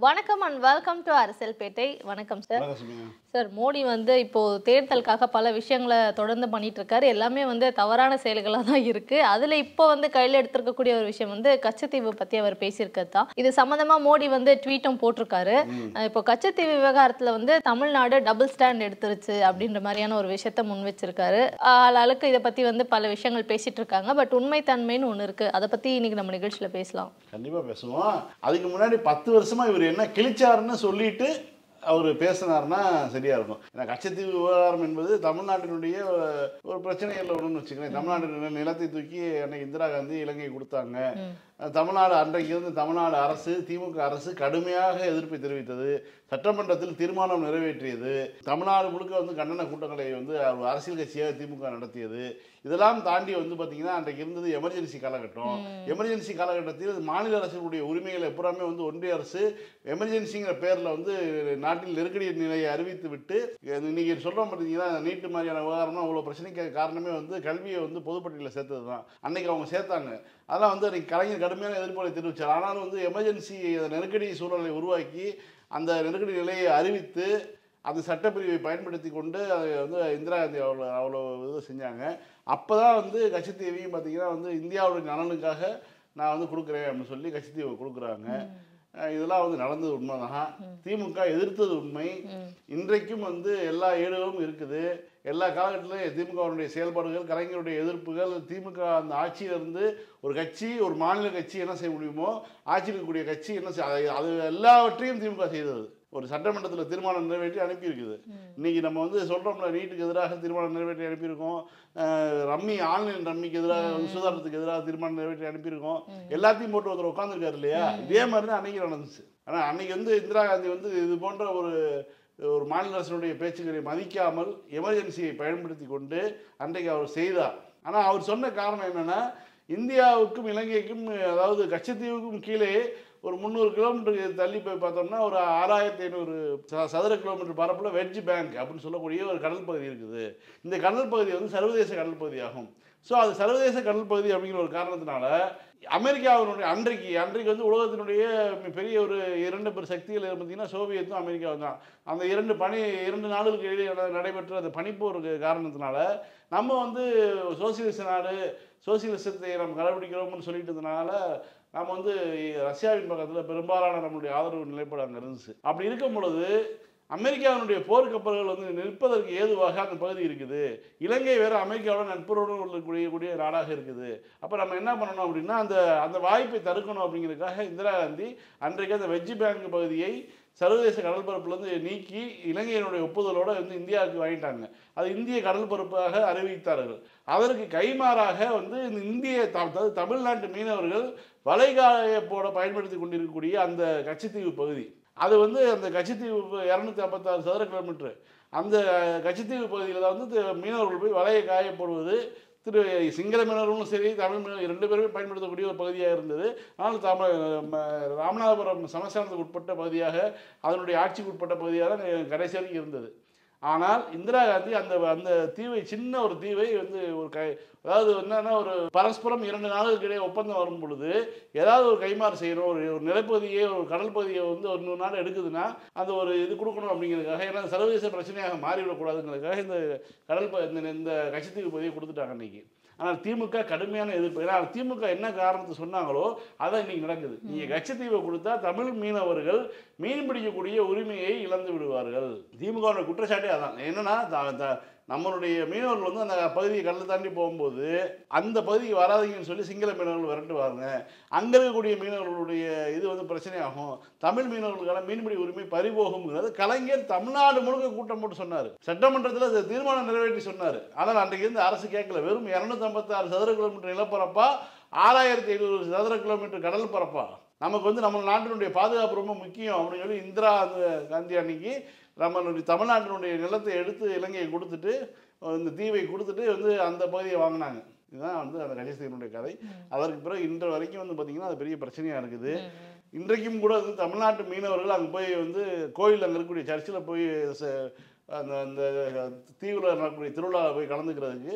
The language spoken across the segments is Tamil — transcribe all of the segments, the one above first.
வணக்கம் அண்ட் வெல்கம் டு அரசியல்பேட்டை வணக்கம் சார் வணக்கம் சொல்லுங்க சார் மோடி வந்து இப்போ தேர்தலுக்காக பல விஷயங்களை தொடர்ந்து பண்ணிட்டு இருக்காரு எல்லாமே வந்து தவறான செயல்களாக தான் இருக்கு அதுல இப்போ வந்து கையில் எடுத்திருக்கக்கூடிய ஒரு விஷயம் வந்து கச்சத்தீவு பத்தி அவர் பேசியிருக்கிறது தான் இது சம்பந்தமா மோடி வந்து ட்வீட்டும் போட்டிருக்காரு அஹ் இப்போ கச்சத்தீவு விவகாரத்துல வந்து தமிழ்நாடு டபுள் ஸ்டாண்ட் எடுத்துருச்சு அப்படின்ற மாதிரியான ஒரு விஷயத்த முன் வச்சிருக்காரு ஆளாளுக்கு இதை பத்தி வந்து பல விஷயங்கள் பேசிட்டு இருக்காங்க பட் உண்மைத்தன்மைன்னு ஒன்று இருக்கு அதை பத்தி இன்னைக்கு நம்ம நிகழ்ச்சியில பேசலாம் கண்டிப்பா பேசுவோம் அதுக்கு முன்னாடி பத்து வருஷமா இவர் என்ன கிழிச்சாருன்னு சொல்லிட்டு அவர் பேசினார்னா சரியா இருக்கும் ஏன்னா கச்சத்தீவு விவகாரம் என்பது தமிழ்நாட்டினுடைய ஒரு- ஒரு பிரச்சனைகள் ஒன்றுன்னு வச்சுக்கோங்க தமிழ்நாட்டு நிலத்தை தூக்கி அன்னைக்கு இந்திரா காந்தி இலங்கை கொடுத்தாங்க தமிழ்நாடு அன்றைக்கு இருந்து தமிழ்நாடு அரசு திமுக அரசு கடுமையாக எதிர்ப்பை தெரிவித்தது சட்டமன்றத்தில் தீர்மானம் நிறைவேற்றியது தமிழ்நாடு முழுக்க வந்து கண்டன கூட்டங்களை வந்து ஒரு அரசியல் கட்சியாக திமுக நடத்தியது இதெல்லாம் தாண்டி வந்து பார்த்தீங்கன்னா அன்றைக்கு இருந்தது எமர்ஜென்சி காலகட்டம் எமர்ஜென்சி காலகட்டத்தில் மாநில அரசுடைய உரிமைகளை எப்பறாமே வந்து ஒன்றிய அரசு எமர்ஜென்சிங்கிற பேரில் வந்து நாட்டில் நெருக்கடி நிலையை அறிவித்து விட்டு இது இன்னைக்கு சொல்கிறோம் பார்த்தீங்கன்னா நீட்டு மாதிரியான விவகாரம்னா அவ்வளோ பிரச்சனைக்கு காரணமே வந்து கல்வியை வந்து பொதுப்பட்டியலில் சேர்த்தது தான் அன்னைக்கு அவங்க சேர்த்தாங்க அதெல்லாம் வந்து அன்றைக்கி கலைஞர் கடுமையான எதிர்ப்புகளை தெரிவித்தார் ஆனாலும் வந்து எமர்ஜென்சி நெருக்கடி சூழலை உருவாக்கி அந்த நெருக்கடி நிலையை அறிவித்து அந்த சட்டப்பிரிவை பயன்படுத்தி கொண்டு அதை வந்து இந்திரா காந்தி அவ்வளோ அவ்வளோ இது செஞ்சாங்க அப்போ தான் வந்து கட்சித்தீவையும் பார்த்தீங்கன்னா வந்து இந்தியாவுடைய நலனுக்காக நான் வந்து கொடுக்குறேன் அப்படின்னு சொல்லி கட்சித்தீவை கொடுக்குறாங்க அஹ் இதெல்லாம் வந்து நடந்தது உண்மைதான் திமுக எதிர்த்தது உண்மை இன்றைக்கும் வந்து எல்லா ஏடுகளும் இருக்குது எல்லா காலகட்டத்திலும் திமுகவினுடைய செயல்பாடுகள் கலைஞருடைய எதிர்ப்புகள் திமுக அந்த ஆட்சியிலிருந்து ஒரு கட்சி ஒரு மாநில கட்சி என்ன செய்ய முடியுமோ ஆட்சியில் இருக்கக்கூடிய கட்சி என்ன செய்ய அது- அது எல்லாவற்றையும் திமுக செய்தது ஒரு சட்டமன்றத்தில் தீர்மானம் நிறைவேற்றி அனுப்பியிருக்குது இன்னைக்கு நம்ம வந்து சொல்றோம்ல நீட்டுக்கு எதிராக தீர்மானம் நிறைவேற்றி அனுப்பியிருக்கோம் அஹ் ரம்மி ஆன்லைன் ரம்மிக்கு எதிராக வந்து சுதாரணத்துக்கு எதிராக தீர்மானம் நிறைவேற்றி அனுப்பியிருக்கோம் எல்லாத்தையும் போட்டு ஒருத்தர் உட்காந்துருக்காரு இல்லையா இதே மாதிரி தான் அன்னைக்கு நடந்துச்சு ஆனால் அன்னைக்கு வந்து இந்திரா காந்தி வந்து இது போன்ற ஒரு ஒரு மாநில அரசினுடைய பேச்சுக்களை மதிக்காமல் எமர்ஜென்சியை பயன்படுத்தி கொண்டு அன்றைக்கு அவர் செய்தார் ஆனால் அவர் சொன்ன காரணம் என்னன்னா இந்தியாவுக்கும் இலங்கைக்கும் அதாவது கச்சத்தீவுக்கும் கீழே ஒரு முந்நூறு கிலோமீட்டருக்கு தள்ளி போய் பார்த்தோம்னா ஒரு ஆறாயிரத்தி ஐநூறு ச- சதுர கிலோமீட்டர் பரப்பில் வெட்ஜ் பேங்க் அப்படின்னு சொல்லக்கூடிய ஒரு கடல் பகுதி இருக்குது இந்த கடல் பகுதி வந்து சர்வதேச கடல் பகுதியாகும் ஸோ அது சர்வதேச கடல் பகுதி அப்படிங்கிற ஒரு காரணத்தினால அமெரிக்காவினுடைய அன்றைக்கு அன்றைக்கு வந்து உலகத்தினுடைய பெரிய ஒரு இரண்டு பேர் சக்திகள் பார்த்தீங்கன்னா சோவியத்தும் அமெரிக்காவும் தான் அந்த இரண்டு பனி இரண்டு நாடுகளுக்கு இடையே நட- நடைபெற்ற அந்த பனிப்போர் காரணத்தினால நம்ம வந்து சோசியலிச நாடு சோசியலிசத்தை நம்ம கடைபிடிக்கிறோம்னு சொல்லிட்டதுனால நம்ம வந்து ரஷ்யாவின் பக்கத்தில் பெரும்பாலான நம்மளுடைய ஆதரவு நிலைப்பாடு அங்கே இருந்துச்சு அப்படி இருக்கும் பொழுது அமெரிக்காவினுடைய போர்க்கப்பல்கள் வந்து நிற்பதற்கு ஏதுவாக அந்த பகுதி இருக்குது இலங்கை வேற அமெரிக்காவோட நட்புறவுடன் உள்ளக்கூடிய கூடிய நாடாக இருக்குது அப்போ நம்ம என்ன பண்ணணும் அப்படின்னா அந்த அந்த வாய்ப்பை தடுக்கணும் அப்படிங்கிறதுக்காக இந்திரா காந்தி அன்றைக்கு அந்த வெஜ்ஜி பேங்க் பகுதியை சர்வதேச கடல் பரப்புலேருந்து நீக்கி இலங்கையினுடைய ஒப்புதலோட வந்து இந்தியாவுக்கு வாங்கிட்டாங்க அது இந்திய கடல் பரப்பாக அறிவித்தார்கள் அதற்கு கைமாறாக வந்து இந்த இந்திய த- அதாவது தமிழ்நாட்டு மீனவர்கள் வளைகாய போட பயன்படுத்தி கொண்டிருக்கக்கூடிய அந்த கச்சத்தீவு பகுதி அது வந்து அந்த கச்சத்தீவு இரநூத்தி ஐம்பத்தாறு சதுர கிலோமீட்டர் அந்த கச்சத்தீவு பகுதியில் தான் வந்து தி- மீனவர்கள் போய் வலையை காய போடுவது திரு சிங்கள மீனவர்களும் சரி தமிழ் மீனவர் ரெண்டு பேருமே பயன்படுத்தக்கூடிய ஒரு பகுதியாக இருந்தது ஆனால் தமிழ் ம- ராமநாதபுரம் சமஸ்தானத்துக்கு உட்பட்ட பகுதியாக அதனுடைய ஆட்சிக்கு உட்பட்ட பகுதியாக தான் கடைசி வரைக்கும் இருந்தது ஆனால் இந்திரா காந்தி அந்த அந்த தீவை சின்ன ஒரு தீவை வந்து ஒரு கை அதாவது என்னன்னா ஒரு பரஸ்பரம் இரண்டு நாடுகளுக்கு இடையே ஒப்பந்தம் வரும் பொழுது ஏதாவது ஒரு கைமாறு செய்யணும் ஒரு ஒரு நிலப்பகுதியே ஒரு கடல் பகுதியை வந்து ஒரு இன்னொரு நாடு எடுக்குதுன்னா அந்த ஒரு இது கொடுக்கணும் அப்படிங்கிறதுக்காக ஏன்னா சர்வதேச பிரச்சனையாக மாறிவிடக்கூடாதுங்கிறதுக்காக இந்த கடல் ப- இந்த இந்த கட்சித்தீவு பகுதியை கொடுத்துட்டாங்க இன்னைக்கு ஆனால் திமுக கடுமையான எதிர்ப்பு ஏன்னா திமுக என்ன காரணத்தை சொன்னாங்களோ அதான் இன்னைக்கு நடக்குது நீங்கள் கட்சித்தீவை கொடுத்தா தமிழ் மீனவர்கள் மீன் பிடிக்கக்கூடிய உரிமையை இழந்து விடுவார்கள் திமுக குற்றச்சாட்டே அதான் என்னன்னா த- த- நம்மளுடைய மீனவர்கள் வந்து அந்த பகுதியை கடலை தாண்டி போகும்போது அந்த பகுதிக்கு வராதீங்கன்னு சொல்லி சிங்கள மீனவர்கள் விரட்டுவாங்க அங்கே இருக்கக்கூடிய மீனவர்களுடைய இது வந்து பிரச்சனையாகும் தமிழ் மீனவர்களுக்கான மீன்பிடி உரிமை பறிபோகும்ங்கிறது கலைஞர் தமிழ்நாடு முழுக்க கூட்டம் போட்டு சொன்னார் சட்டமன்றத்தில் அது தீர்மானம் நிறைவேற்றி சொன்னார் ஆனால் அன்றைக்கு இருந்து அரசு கேட்கல வெறும் இரநூத்தம்பத்தாறு சதுர கிலோமீட்டர் நிலப்பரப்பா ஆறாயிரத்தி ஐநூறு சதுர கிலோமீட்டர் கடல் பரப்பா நமக்கு வந்து நம்ம நாட்டினுடைய பாதுகாப்பு ரொம்ப முக்கியம் அப்படின்னு சொல்லி இந்திரா காந்தி அன்னைக்கு நம்மளுடைய தமிழ்நாட்டினுடைய நிலத்தை எடுத்து இலங்கையை கொடுத்துட்டு இந்த தீவை கொடுத்துட்டு வந்து அந்த பகுதியை வாங்கினாங்க இதுதான் வந்து அந்த கஜேஸ்வரனுடைய கதை அதற்கு பிறகு இன்று வரைக்கும் வந்து பார்த்திங்கன்னா அது பெரிய பிரச்சனையாக இருக்குது இன்றைக்கும் கூட வந்து தமிழ்நாட்டு மீனவர்கள் அங்கே போய் வந்து கோயில் அங்கே இருக்கக்கூடிய சர்ச்சில் போய் ச- அந்த அந்த தீவில் நடக்கக்கூடிய திருவிழாவில் போய் கலந்துக்கிறதுக்கு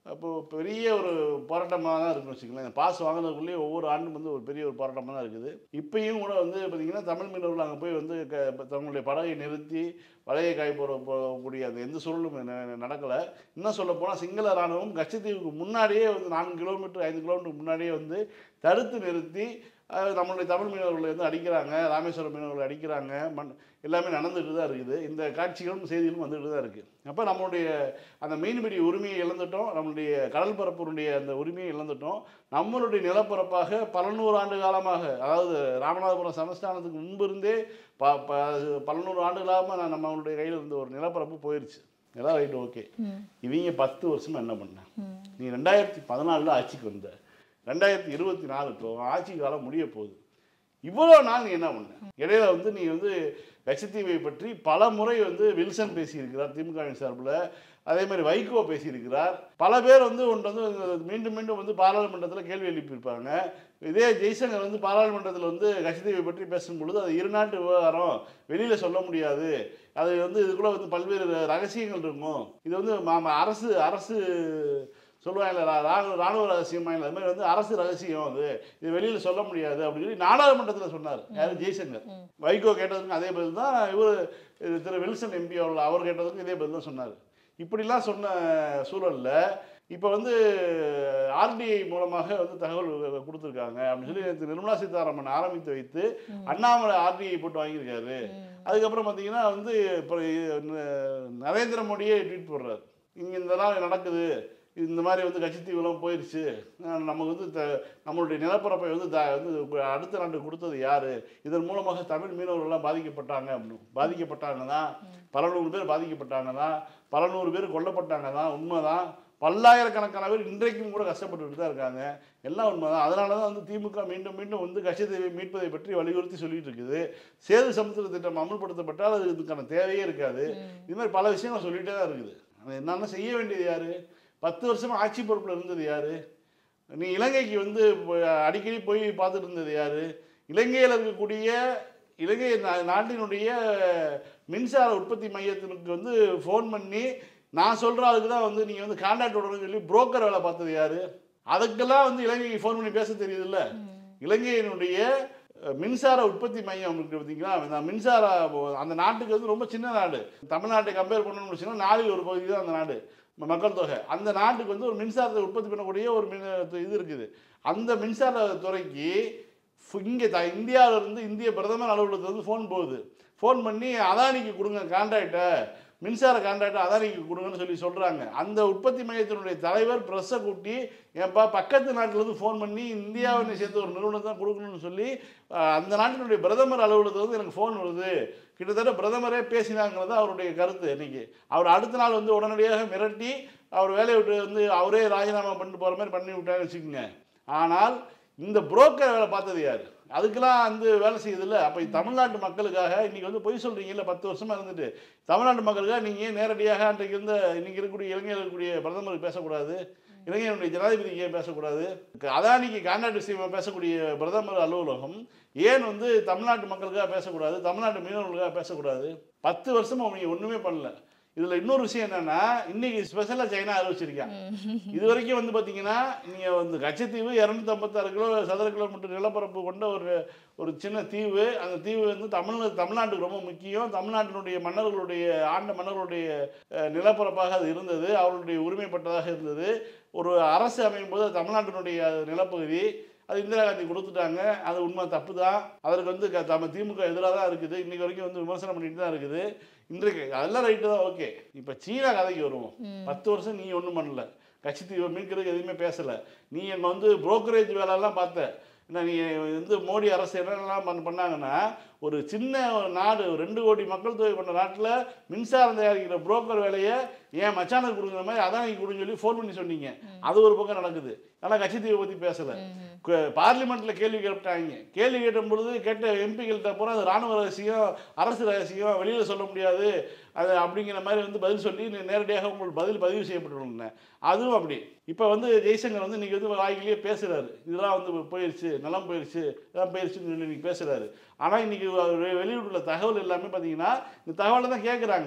அப்போ பெரிய ஒரு போராட்டமாக தான் இருக்குன்னு வச்சுக்கோங்களேன் பாஸ் வாங்கினதுக்குள்ளேயே ஒவ்வொரு ஆண்டும் வந்து ஒரு பெரிய ஒரு போராட்டமாக தான் இருக்குது இப்பயும் கூட வந்து பார்த்தீங்கன்னா தமிழ் மீனவர்கள் அங்கே போய் வந்து க தங்களுடைய படகை நிறுத்தி பழைய காய் போகிற போகக்கூடிய அந்த எந்த சூழலும் நடக்கலை இன்னும் சொல்ல போனால் சிங்கள இராணுவம் கச்சத்தீவுக்கு முன்னாடியே வந்து நான்கு கிலோமீட்டர் ஐந்து கிலோமீட்டருக்கு முன்னாடியே வந்து தடுத்து நிறுத்தி அஹ், நம்மளுடைய தமிழ் மீனவர்களை வந்து அடிக்கிறாங்க ராமேஸ்வரம் மீனவர்களை அடிக்கிறாங்க மண் எல்லாமே நடந்துட்டு தான் இருக்குது இந்த காட்சிகளும் செய்திகளும் வந்துட்டு தான் இருக்குது அப்போ நம்மளுடைய அந்த மீன்பிடி உரிமையை இழந்துட்டோம் நம்மளுடைய கடல் பரப்பினுடைய அந்த உரிமையை இழந்துட்டோம் நம்மளுடைய நிலப்பரப்பாக பல நூறு ஆண்டு காலமாக அதாவது ராமநாதபுரம் சமஸ்தானத்துக்கு முன்பு இருந்தே ப ப பல நூறு ஆண்டுகளாக நான் நம்மளுடைய கையில் இருந்த ஒரு நிலப்பரப்பு போயிருச்சு எல்லாம் ரைட் ஓகே இவங்க பத்து வருஷமா என்ன பண்ண நீ ரெண்டாயிரத்தி பதினாலில் ஆட்சிக்கு வந்த ரெண்டாயிரத்தி இருபத்தி நாலு இப்போ ஆட்சி காலம் முடிய போகுது இவ்வளோ நாள் நீ என்ன பண்ண இடையில வந்து நீ வந்து லட்சத்தீவை பற்றி பல முறை வந்து வில்சன் பேசியிருக்கிறார் திமுகவின் சார்பில் அதே மாதிரி வைகோ பேசியிருக்கிறார் பல பேர் வந்து ஒன்று வந்து மீண்டும் மீண்டும் வந்து பாராளுமன்றத்தில் கேள்வி எழுப்பியிருப்பாங்க இதே ஜெய்சங்கர் வந்து பாராளுமன்றத்தில் வந்து லட்சத்தீவை பற்றி பேசும் பொழுது அது இருநாட்டு விவகாரம் வெளியில் சொல்ல முடியாது அது வந்து இதுக்குள்ள வந்து பல்வேறு ரகசியங்கள் இருக்கும் இது வந்து மா- அரசு அரசு சொல்லுவாங்கல்ல ரா- ராணுவ ராணுவ ரகசியமாக அது மாதிரி வந்து அரசு ரகசியம் அது இது வெளியில் சொல்ல முடியாது அப்படின்னு சொல்லி நாடாளுமன்றத்தில் சொன்னார் யார் ஜெய்சங்கர் வைகோ கேட்டதுக்கும் அதே பதில் தான் இவர் திரு வில்சன் எம்பி அவர்கள் அவர் கேட்டதுக்கும் இதே பதில் தான் சொன்னார் இப்படிலாம் சொன்ன சூழல்ல இப்போ வந்து ஆர்டிஐ மூலமாக வந்து தகவல் கொடுத்துருக்காங்க அப்படின்னு சொல்லி நேத்து நிர்மலா சீதாராமன் ஆரம்பித்து வைத்து அண்ணாமலை ஆர்டிஐ போட்டு வாங்கியிருக்காரு அதுக்கப்புறம் பார்த்தீங்கன்னா வந்து இப்போ நரேந்திர மோடியே ட்வீட் போடுறாரு இங்கே இந்த நாள் நடக்குது இந்த மாதிரி வந்து கட்சித்தீவெல்லாம் போயிடுச்சு அஹ் நமக்கு வந்து த நம்மளுடைய நிலப்பரப்பை வந்து த வந்து அடுத்த நாட்டு கொடுத்தது யார் இதன் மூலமாக தமிழ் மீனவர்கள்லாம் பாதிக்கப்பட்டாங்க அப்படின்னு பாதிக்கப்பட்டாங்க தான் பல நூறு பேர் பாதிக்கப்பட்டாங்க தான் பல நூறு பேர் கொல்லப்பட்டாங்க தான் உண்மை தான் பல்லாயிரக்கணக்கான பேர் இன்றைக்கும் கூட கஷ்டப்பட்டுட்டு தான் இருக்காங்க எல்லாம் உண்மை தான் அதனால தான் வந்து திமுக மீண்டும் மீண்டும் வந்து கட்சித்தீவை மீட்பதை பற்றி வலியுறுத்தி சொல்லிட்டு இருக்குது சேது சமுத்திர திட்டம் அமல்படுத்தப்பட்டால் அது இதுக்கான தேவையே இருக்காது இது மாதிரி பல விஷயங்கள் சொல்லிட்டே தான் இருக்குது அது என்னென்ன செய்ய வேண்டியது யார் பத்து வருஷமா ஆட்சி பொறுப்பில் இருந்தது யார் நீ இலங்கைக்கு வந்து போ- அடிக்கடி போய் பார்த்துட்டு இருந்தது யார் இலங்கையில் இருக்கக்கூடிய இலங்கை நா- நாட்டினுடைய மின்சார உற்பத்தி மையத்திற்கு வந்து ஃபோன் பண்ணி நான் சொல்கிற ஆளுக்கு தான் வந்து நீங்கள் வந்து கான்டாக்ட் விடணும்னு சொல்லி புரோக்கர் வேலை பார்த்தது யார் அதுக்கெல்லாம் வந்து இலங்கைக்கு ஃபோன் பண்ணி பேச தெரியுதுல்ல இலங்கையினுடைய அஹ், மின்சார உற்பத்தி மையம் இருக்கு பார்த்தீங்களா அந்த மின்சார அந்த நாட்டுக்கு வந்து ரொம்ப சின்ன நாடு தமிழ்நாட்டை கம்பேர் பண்ணணும்னு வச்சுன்னா நாளில் ஒரு பகுதி தான் அந்த நாடு ம- மக்கள் தொகை அந்த நாட்டுக்கு வந்து ஒரு மின்சாரத்தை உற்பத்தி பண்ணக்கூடிய ஒரு மின் இது இருக்குது அந்த மின்சார துறைக்கு இங்கே த இந்தியாவில இருந்து இந்திய பிரதமர் அலுவலகத்துல இருந்து ஃபோன் போகுது ஃபோன் பண்ணி அதானிக்கு கொடுங்க கான்ட்ராக்டை மின்சார கான்ட்ராக்டை அதானிக்கு கொடுங்கன்னு சொல்லி சொல்கிறாங்க அந்த உற்பத்தி மையத்தினுடைய தலைவர் ப்ரெஸ்ஸை கூட்டி ஏன்பா பக்கத்து நாட்டிலேருந்து ஃபோன் பண்ணி இந்தியாவை சேர்த்து ஒரு நிறுவனம் தான் கொடுக்கணும்னு சொல்லி அஹ், அந்த நாட்டினுடைய பிரதமர் அலுவலகத்துலேருந்து எனக்கு ஃபோன் வருது கிட்டத்தட்ட பிரதமரே பேசினாங்கிறது அவருடைய கருத்து இன்னைக்கு அவர் அடுத்த நாள் வந்து உடனடியாக மிரட்டி அவர் வேலையை விட்டு வந்து அவரே ராஜினாமா பண்ணிட்டு போகிற மாதிரி பண்ணி விட்டாருன்னு வச்சுக்கோங்க ஆனால் இந்த புரோக்கர் வேலை பார்த்தது யார் அதுக்கெல்லாம் வந்து வேலை செய்யுதுல்ல அப்போ தமிழ்நாட்டு மக்களுக்காக இன்னைக்கு வந்து பொய் சொல்கிறீங்கல்ல பத்து வருஷமா இருந்துட்டு தமிழ்நாட்டு மக்களுக்காக நீங்கள் ஏன் நேரடியாக அன்றைக்கு இருந்த இன்னைக்கு இருக்கக்கூடிய இலங்கையில் இருக்கக்கூடிய பிரதமருக்கு பேசக்கூடாது இலங்கையினுடைய ஜனாதிபதிக்கு ஏன் பேசக்கூடாது அதானிக்கு கான்ட்ராக்ட் விஷயமா பேசக்கூடிய பிரதமர் அலுவலகம் ஏன் வந்து தமிழ்நாட்டு மக்களுக்காக பேசக்கூடாது தமிழ்நாட்டு மீனவர்களுக்காக பேசக்கூடாது பத்து வருஷமா அவங்க ஒன்றுமே பண்ணல இதில் இன்னொரு விஷயம் என்னன்னா இன்னைக்கு ஸ்பெஷலாக சைனா அறிவிச்சிருக்காங்க இது வரைக்கும் வந்து பார்த்தீங்கன்னா நீங்கள் வந்து கச்சத்தீவு இரநூத்தம்பத்தாறு கிலோ சதுர கிலோமீட்டர் நிலப்பரப்பு கொண்ட ஒரு ஒரு சின்ன தீவு அந்த தீவு வந்து தமிழ் தமிழ்நாட்டுக்கு ரொம்ப முக்கியம் தமிழ்நாட்டினுடைய மன்னர்களுடைய ஆண்ட மன்னர்களுடைய அஹ், நிலப்பரப்பாக அது இருந்தது அவர்களுடைய உரிமைப்பட்டதாக இருந்தது ஒரு அரசு அமையும் போது அது தமிழ்நாட்டினுடைய நிலப்பகுதி அது இந்திரா காந்தி கொடுத்துட்டாங்க அது உண்மை தப்பு தான் அதற்கு வந்து க- தம திமுக எதிராக தான் இருக்குது இன்னைக்கு வரைக்கும் வந்து விமர்சனம் பண்ணிட்டு தான் இருக்குது இன்றைக்கு அதெல்லாம் ரைட்டு தான் ஓகே இப்போ சீனா கதைக்கு வருவோம் பத்து வருஷம் நீ ஒன்றும் பண்ணல கட்சித்தீவை மீட்கிறதுக்கு எதுவுமே பேசலை நீ அங்கே வந்து புரோக்கரேஜ் வேலைலாம் பார்த்த என்ன நீ வந்து மோடி அரசு என்னென்னலாம் பண்ண பண்ணாங்கன்னா ஒரு சின்ன ஒரு நாடு ஒரு ரெண்டு கோடி மக்கள் தொகை கொண்ட நாட்டில் மின்சாரம் தயாரிக்கிற புரோக்கர் வேலையை ஏன் மச்சானுக்கு கொடுக்குற மாதிரி அதான் நீங்க கொடுன்னு சொல்லி ஃபோன் பண்ணி சொன்னீங்க அது ஒரு பக்கம் நடக்குது ஆனால் கட்சித்தீவை பற்றி பேசலை பார்லிமெண்ட்ல கேள்வி கேட்டாங்க கேள்வி கேட்ட பொழுது கேட்ட எம்பிகள்கிட்ட பூரா அது ராணுவ ரகசியம் அரசு ரகசியம் வெளியில் சொல்ல முடியாது அது அப்படிங்கிற மாதிரி வந்து பதில் சொல்லி நே- நேரடியாக உங்களுக்கு பதில் பதிவு செய்யப்பட்டுள்ளன அதுவும் அப்படி இப்போ வந்து ஜெய்சங்கர் வந்து இன்னைக்கு வந்து வாய்க்கிலேயே பேசுறாரு இதெல்லாம் வந்து போயிருச்சு நிலம் போயிருச்சு இதெல்லாம் போயிருச்சுன்னு சொல்லி இன்னைக்கு பேசுறாரு ஆனால் இன்னைக்கு அவர் வெ- வெளியிட்டுள்ள தகவல் எல்லாமே பார்த்தீங்கன்னா இந்த தகவலை தான் கேட்குறாங்க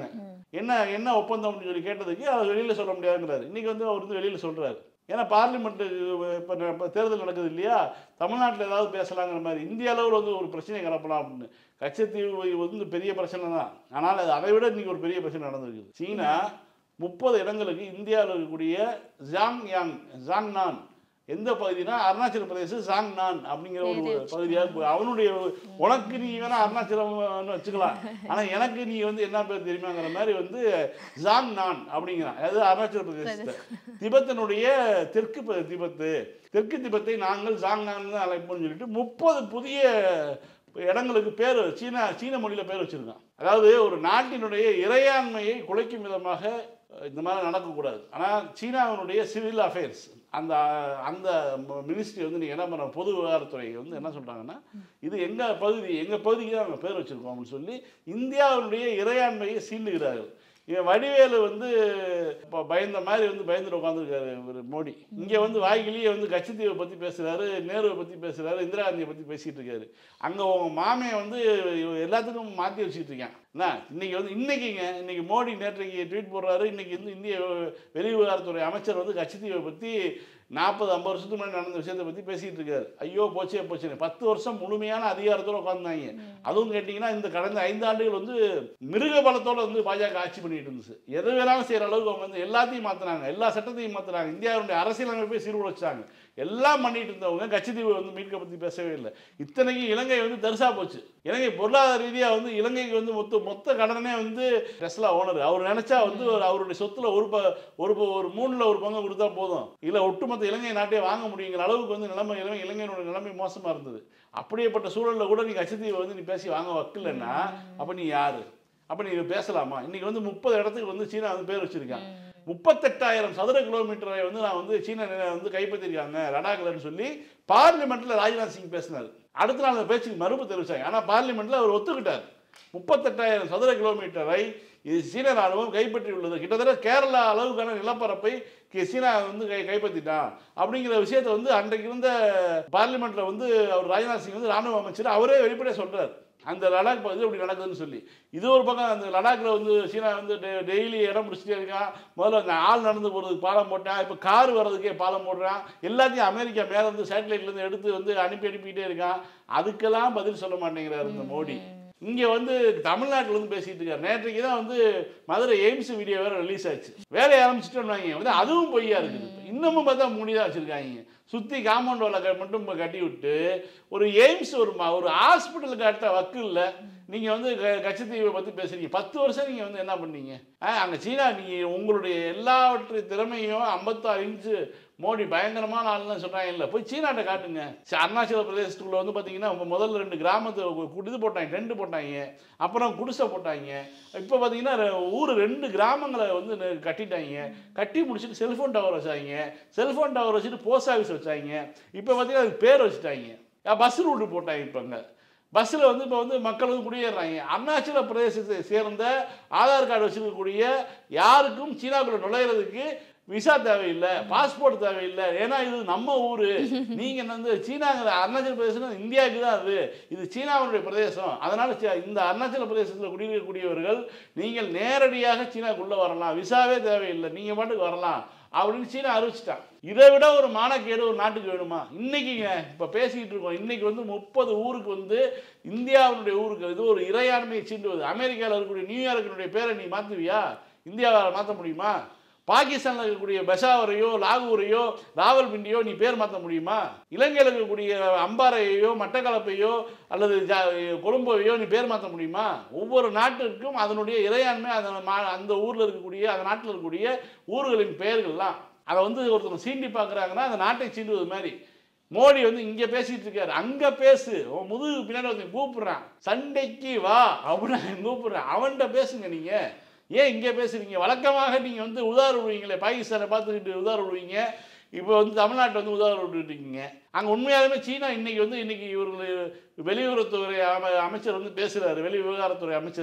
என்ன என்ன ஒப்பந்தம் அப்படின்னு சொல்லி கேட்டதுக்கு அவர் வெளியில் சொல்ல முடியாதுங்கிறாரு இன்னைக்கு வந்து அவர் வந்து வெளியில் சொல்றாரு ஏன்னா பார்லிமெண்ட் இப்போ இப்போ தேர்தல் நடக்குது இல்லையா தமிழ்நாட்டில் ஏதாவது பேசலாங்கிற மாதிரி இந்திய அளவில் வந்து ஒரு பிரச்சனையை கிளப்பலாம் அப்படின்னு கச்சத்தீவு வந்து பெரிய பிரச்சனை தான் ஆனால் அது அதை விட இன்னைக்கு ஒரு பெரிய பிரச்சனை நடந்திருக்குது சீனா முப்பது இடங்களுக்கு இந்தியாவில் இருக்கக்கூடிய ஜாங் யாங் ஜாங் நான் எந்த பகுதினா அருணாச்சல பிரதேசம் ஜாங் நான் அப்படிங்கிற ஒரு பகுதியாக இருக்கு. அவனுடைய உனக்கு நீ வேணா அருணாச்சலம் வச்சுக்கலாம் ஆனா எனக்கு நீ வந்து என்ன பேர் தெரியுமாங்கிற மாதிரி வந்து ஜாங் நான் அப்படிங்கிறான் அதாவது அருணாச்சல பிரதேசத்தை திபெத்தனுடைய தெற்கு ப- திபெத்து தெற்கு திபெத்தை நாங்கள் ஜாங் நான் தான் அழைப்போம்னு சொல்லிட்டு முப்பது புதிய இடங்களுக்கு பேர் சீனா சீன மொழியில பேர் வச்சிருக்கான் அதாவது ஒரு நாட்டினுடைய இறையாண்மையை குலைக்கும் விதமாக அஹ், இந்த மாதிரி நடக்கக்கூடாது ஆனால் சீனாவினுடைய சிவில் அஃபேர்ஸ் அந்த அந்த மினிஸ்ட்ரி வந்து நீங்கள் என்ன பண்ண பொது விவகாரத்துறை வந்து என்ன சொல்கிறாங்கன்னா இது எங்கள் பகுதி எங்கள் பகுதிக்கு தான் நாங்கள் பேர் வச்சுருக்கோம் அப்படின்னு சொல்லி இந்தியாவினுடைய இறையாண்மையை சீண்டுகிறார்கள் இவன் வடிவேலு வந்து இப்போ பயந்த மாதிரி வந்து பயந்துட்டு உட்காந்துருக்காரு இவர் மோடி இங்கே வந்து வாய்கிலேயே வந்து கட்சித்தீவை பற்றி பேசுகிறாரு நேருவை பற்றி பேசுகிறாரு இந்திரா காந்தியை பற்றி பேசிகிட்டு இருக்காரு அங்கே உங்கள் மாமையை வந்து இவன் எல்லாத்துக்கும் மாற்றி வச்சுட்டு இருக்கான் என்ன இன்னைக்கு வந்து இன்னைக்குங்க இன்னைக்கு மோடி நேற்றைக்கு ட்வீட் போடுறாரு இன்னைக்கு வந்து இந்திய வெளிவிவகாரத்துறை அமைச்சர் வந்து கட்சித்தீவை பற்றி நாற்பது ஐம்பது வருஷத்துக்கு முன்னாடி நடந்த விஷயத்தை பற்றி பேசிகிட்டு இருக்காரு ஐயோ போச்சே போச்சுன்னு பத்து வருஷம் முழுமையான அதிகாரத்தோட உட்காந்தாங்க அதுவும் கேட்டிங்கன்னா இந்த கடந்த ஐந்து ஆண்டுகள் வந்து மிருக பலத்தோட வந்து பாஜக ஆட்சி பண்ணிட்டு இருந்துச்சு எது வேணாலும் செய்கிற அளவுக்கு அவங்க வந்து எல்லாத்தையும் மாற்றினாங்க எல்லா சட்டத்தையும் மாற்றினாங்க இந்தியாவுடைய அரசியலமைப்பை சீர்குலைச்சாங்க எல்லாம் பண்ணிட்டு இருந்தவங்க கட்சித்தீவு வந்து மீட்க பற்றி பேசவே இல்லை இத்தனைக்கு இலங்கை வந்து தரிசா போச்சு இலங்கை பொருளாதார ரீதியாக வந்து இலங்கைக்கு வந்து மொத்த மொத்த கடனே வந்து டெஸ்லா ஓனர் அவர் நினைச்சா வந்து ஒரு அவருடைய சொத்துல ஒரு ப ஒரு ப- ஒரு மூணுல ஒரு பங்கு கொடுத்தா போதும் இல்லை ஒட்டுமொத்த இலங்கை நாட்டே வாங்க முடியுங்கிற அளவுக்கு வந்து நிலைமை இலங்கை இலங்கையினுடைய நிலைமை மோசமா இருந்தது அப்படியேப்பட்ட சூழல்ல கூட நீ கட்சித்தீவை வந்து நீ பேசி வாங்க வக்கலன்னா அப்ப நீ யாரு அப்ப நீ பேசலாமா இன்னைக்கு வந்து முப்பது இடத்துக்கு வந்து சீனா வந்து பேர் வச்சிருக்கான் முப்பத்தெட்டாயிரம் சதுர கிலோமீட்டரை வந்து நான் வந்து சீன நில- வந்து கைப்பற்றிருக்காங்க லடாக்லன்னு சொல்லி பார்லிமெண்ட்ல ராஜ்நாத் சிங் பேசினார் அடுத்த நாள் அந்த பேச்சுக்கு மறுப்பு தெரிவிச்சாங்க ஆனா பார்லிமெண்ட்ல அவர் ஒத்துக்கிட்டார் முப்பத்தெட்டாயிரம் சதுர கிலோமீட்டரை இது சீன ராணுவம் கைப்பற்றி உள்ளது கிட்டத்தட்ட கேரளா அளவுக்கான நிலப்பரப்பை கி- சீனா வந்து கை கைப்பற்றிட்டான் அப்படிங்கிற விஷயத்தை வந்து அன்றைக்கு இருந்த பார்லிமெண்ட்ல வந்து அவர் ராஜ்நாத் சிங் வந்து ராணுவ அமைச்சர் அவரே வெளிப்படையாக சொல்றாரு அந்த லடாக் பகுதி அப்படி நடக்குதுன்னு சொல்லி இது ஒரு பக்கம் அந்த லடாக்ல வந்து சீனா வந்து டெ- டெய்லி இடம் பிடிச்சிட்டே இருக்கான் முதல்ல அந்த ஆள் நடந்து போகிறதுக்கு பாலம் போட்டான் இப்போ கார் வர்றதுக்கே பாலம் போடுறான் எல்லாத்தையும் அமெரிக்கா மேலே வந்து சேட்டலைட்லேருந்து எடுத்து வந்து அனுப்பி அனுப்பிக்கிட்டே இருக்கான் அதுக்கெல்லாம் பதில் சொல்ல மாட்டேங்கிறார் இந்த மோடி இங்கே வந்து தமிழ்நாட்டில் வந்து பேசிட்டு இருக்காரு நேற்றைக்கு தான் வந்து மதுரை எய்ம்ஸ் வீடியோ வேற ரிலீஸ் ஆச்சு வேலையை ஆரம்பிச்சிட்டோன்னு வாங்க வந்து அதுவும் பொய்யா இருக்குது இன்னமும் பார்த்தா மூடி தான் வச்சுருக்காங்க சுற்றி காம்பவுண்ட் வேலை க- மட்டும் இப்ப கட்டி விட்டு ஒரு எய்ம்ஸ் ஒரு ம- ஒரு ஹாஸ்பிட்டல் கட்ட வக்கு இல்லை நீங்கள் வந்து க- கட்சித்தீவை பற்றி பேசுறீங்க பத்து வருஷம் நீங்கள் வந்து என்ன பண்ணீங்க அங்கே சீனா நீங்கள் உங்களுடைய எல்லாவற்றை திறமையும் ஐம்பத்தாறு இன்ச்சு மோடி பயங்கரமான ஆளுன்னு சொல்கிறாங்க இல்லை போய் சீனாட்ட காட்டுங்க ச- அருணாச்சல பிரதேசத்துக்குள்ள வந்து பார்த்தீங்கன்னா மு- முதல்ல ரெண்டு கிராமத்தை கு- கு- இது போட்டாங்க டென்ட் போட்டாங்க அப்புறம் குடிசை போட்டாங்க இப்போ பார்த்தீங்கன்னா ரெ- ஊர் ரெண்டு கிராமங்களை வந்து நெ- கட்டிட்டாங்க கட்டி முடிச்சுட்டு செல்ஃபோன் டவர் வச்சாங்க செல்ஃபோன் டவர் வச்சுட்டு போஸ்ட் ஆஃபீஸ் வச்சாங்க இப்போ பார்த்தீங்கன்னா அதுக்கு பேர் வச்சுட்டாங்க பஸ் ரூட்டு போட்டாங்க இப்போ அங்கே பஸ்ஸில் வந்து இப்போ வந்து மக்கள் வந்து குடியேறாங்க அருணாச்சல பிரதேசத்தை சேர்ந்த ஆதார் கார்டு வச்சிருக்கக்கூடிய யாருக்கும் சீனாக்குள்ள நுழையிறதுக்கு விசா தேவையில்லை பாஸ்போர்ட் தேவையில்லை ஏன்னா இது நம்ம ஊர் நீங்கள் வந்து சீனாங்கிற அருணாச்சல பிரதேசம் இந்தியாவுக்கு தான் அது இது சீனாவுடைய பிரதேசம் அதனால சீ- இந்த அருணாச்சல பிரதேசத்தில் குடியிருக்கக்கூடியவர்கள் நீங்கள் நேரடியாக சீனாக்குள்ளே வரலாம் விசாவே தேவையில்லை நீங்கள் பாட்டுக்கு வரலாம் அப்படின்னு சீனா அறிவிச்சிட்டான் இதை விட ஒரு மானக்கேடு ஒரு நாட்டுக்கு வேணுமா இன்னைக்குங்க இப்போ பேசிக்கிட்டு இருக்கோம் இன்னைக்கு வந்து முப்பது ஊருக்கு வந்து இந்தியாவினுடைய ஊருக்கு இது ஒரு இறையாண்மையை சீண்டுவது அமெரிக்காவில் இருக்கக்கூடிய நியூயார்க்கினுடைய பேரை நீ மாற்றுவியா இந்தியாவால் மாற்ற முடியுமா பாகிஸ்தானில் இருக்கக்கூடிய பெஷாவரையோ லாகூரையோ ராவல்பிண்டியோ நீ பேர் மாற்ற முடியுமா இலங்கையில் இருக்கக்கூடிய அம்பாறையோ மட்டக்களப்பையோ அல்லது ஜா கொழும்போவையோ நீ பேர் மாற்ற முடியுமா ஒவ்வொரு நாட்டிற்கும் அதனுடைய இறையாண்மை அதன் மா- அந்த ஊரில் இருக்கக்கூடிய அந்த நாட்டில் இருக்கக்கூடிய ஊர்களின் பெயர்கள்லாம் அதை வந்து ஒருத்தர் சீண்டி பார்க்குறாங்கன்னா அந்த நாட்டை சீண்டுவது மாதிரி மோடி வந்து இங்கே பேசிட்டு இருக்காரு அங்கே பேசு உன் முதுகு பின்னாடி ஒருத்தன் கூப்பிடுறான் சண்டைக்கு வா அப்படின்னு கூப்பிடுறான் அவன்கிட்ட பேசுங்க நீங்கள் ஏன் இங்கே பேசுறீங்க வழக்கமாக நீங்கள் வந்து உதார விடுவீங்களே பாகிஸ்தானை பார்த்துக்கிட்டு உதார விடுவீங்க இப்போ வந்து தமிழ்நாட்டை வந்து உதார விட்டுருக்கீங்க அங்கே உண்மையாலுமே சீனா இன்னைக்கு வந்து இன்னைக்கு இவர்கள் வெளியுறவுத்துறை அம- அமைச்சர் வந்து பேசுகிறாரு வெளி விவகாரத்துறை அமைச்சர்